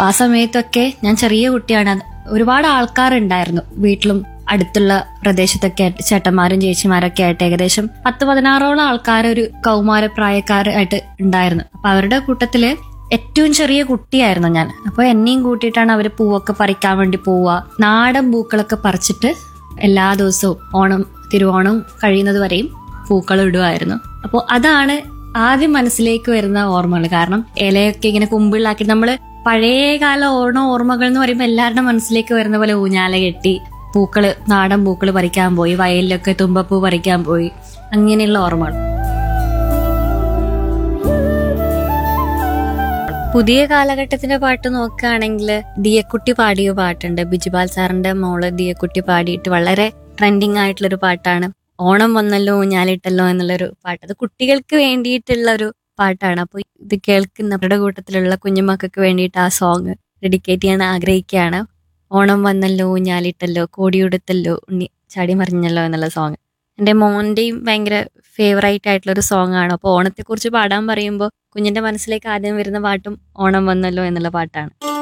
ആ സമയത്തൊക്കെ ഞാൻ ചെറിയ കുട്ടിയാണ് അത് ഒരുപാട് ആൾക്കാരുണ്ടായിരുന്നു വീട്ടിലും അടുത്തുള്ള പ്രദേശത്തൊക്കെ ആയിട്ട് ചേട്ടന്മാരും ചേച്ചിമാരൊക്കെ ആയിട്ട് ഏകദേശം പത്ത് പതിനാറോളം ആൾക്കാർ ഒരു കൗമാര പ്രായക്കാരായിട്ട് ഉണ്ടായിരുന്നു അപ്പൊ അവരുടെ കൂട്ടത്തില് ഏറ്റവും ചെറിയ കുട്ടിയായിരുന്നു ഞാൻ അപ്പൊ എന്നെയും കൂട്ടിയിട്ടാണ് അവര് പൂവൊക്കെ പറിക്കാൻ വേണ്ടി പോവുക നാടൻ പൂക്കളൊക്കെ പറിച്ചിട്ട് എല്ലാ ദിവസവും ഓണം തിരുവോണം കഴിയുന്നത് വരെയും പൂക്കൾ ഇടുമായിരുന്നു അപ്പോൾ അതാണ് ആദ്യം മനസ്സിലേക്ക് വരുന്ന ഓർമ്മകൾ കാരണം ഇലയൊക്കെ ഇങ്ങനെ കുമ്പിളാക്കി നമ്മള് പഴയകാല ഓണം ഓർമ്മകൾ എന്ന് പറയുമ്പോൾ എല്ലാവരുടെ മനസ്സിലേക്ക് വരുന്ന പോലെ ഊഞ്ഞാല കെട്ടി പൂക്കള് നാടൻ പൂക്കള് പറിക്കാൻ പോയി വയലിലൊക്കെ തുമ്പപ്പൂ പറിക്കാൻ പോയി അങ്ങനെയുള്ള ഓർമ്മകൾ പുതിയ കാലഘട്ടത്തിന്റെ പാട്ട് നോക്കുകയാണെങ്കിൽ ദിയക്കുട്ടി പാടിയ പാട്ടുണ്ട് ബിജുപാൽ സാറിന്റെ മോള് ദിയക്കുട്ടി പാടിയിട്ട് വളരെ ട്രെൻഡിങ് ആയിട്ടുള്ള ഒരു പാട്ടാണ് ഓണം വന്നല്ലോ ഊഞ്ഞാലിട്ടല്ലോ എന്നുള്ളൊരു പാട്ട് അത് കുട്ടികൾക്ക് വേണ്ടിയിട്ടുള്ള ഒരു പാട്ടാണ് അപ്പോൾ ഇത് കേൾക്കുന്നവരുടെ കൂട്ടത്തിലുള്ള കുഞ്ഞുമക്കൾക്ക് വേണ്ടിയിട്ട് ആ സോങ് ഡെഡിക്കേറ്റ് ചെയ്യാൻ ആഗ്രഹിക്കുകയാണ് ഓണം വന്നല്ലോ ഊഞ്ഞാലിട്ടല്ലോ കോടിയുടുത്തല്ലോ ഉണ്ണി ചാടി മറിഞ്ഞല്ലോ എന്നുള്ള സോങ് എൻ്റെ മോൻ്റെയും ഭയങ്കര ഫേവറേറ്റ് ആയിട്ടുള്ള ഒരു സോങ് ആണ് അപ്പോൾ ഓണത്തെക്കുറിച്ച് പാടാൻ പറയുമ്പോൾ കുഞ്ഞിന്റെ മനസ്സിലേക്ക് ആദ്യം വരുന്ന പാട്ടും ഓണം വന്നല്ലോ എന്നുള്ള പാട്ടാണ്